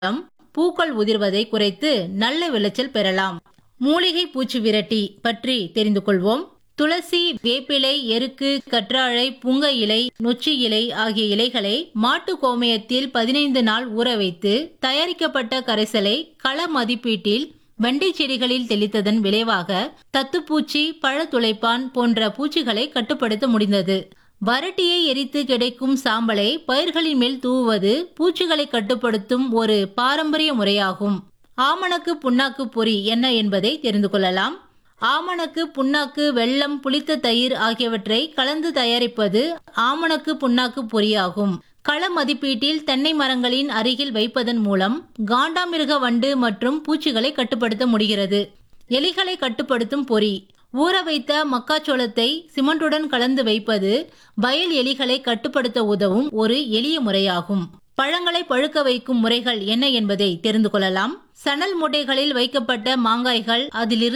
மூலம் பூக்கள் உதிர்வதை குறைத்து நல்ல விளைச்சல் பெறலாம் மூலிகை பூச்சி விரட்டி பற்றி தெரிந்து கொள்வோம் துளசி வேப்பிலை எருக்கு கற்றாழை புங்க இலை நொச்சி இலை ஆகிய இலைகளை மாட்டு கோமயத்தில் பதினைந்து நாள் ஊற வைத்து தயாரிக்கப்பட்ட கரைசலை கள மதிப்பீட்டில் வெண்டை செடிகளில் தெளித்ததன் விளைவாக தத்துப்பூச்சி பழத்துளைப்பான் போன்ற பூச்சிகளை கட்டுப்படுத்த முடிந்தது வறட்டியை எரித்து கிடைக்கும் சாம்பலை பயிர்களின் மேல் தூவுவது பூச்சிகளை கட்டுப்படுத்தும் ஒரு பாரம்பரிய முறையாகும் ஆமணக்கு புண்ணாக்கு பொறி என்ன என்பதை தெரிந்து கொள்ளலாம் ஆமணக்கு புண்ணாக்கு வெல்லம் புளித்த தயிர் ஆகியவற்றை கலந்து தயாரிப்பது ஆமணக்கு புண்ணாக்கு பொரியாகும் கள மதிப்பீட்டில் தென்னை மரங்களின் அருகில் வைப்பதன் மூலம் காண்டாமிருக வண்டு மற்றும் பூச்சிகளை கட்டுப்படுத்த முடிகிறது எலிகளை கட்டுப்படுத்தும் பொறி ஊற வைத்த மக்காச்சோளத்தை சிமெண்டுடன் கலந்து வைப்பது வயல் எலிகளை கட்டுப்படுத்த உதவும் ஒரு எளிய முறையாகும் பழங்களை பழுக்க வைக்கும் முறைகள் என்ன என்பதை தெரிந்து கொள்ளலாம் சணல் மூட்டைகளில் வைக்கப்பட்ட மாங்காய்கள் அதிலிருந்து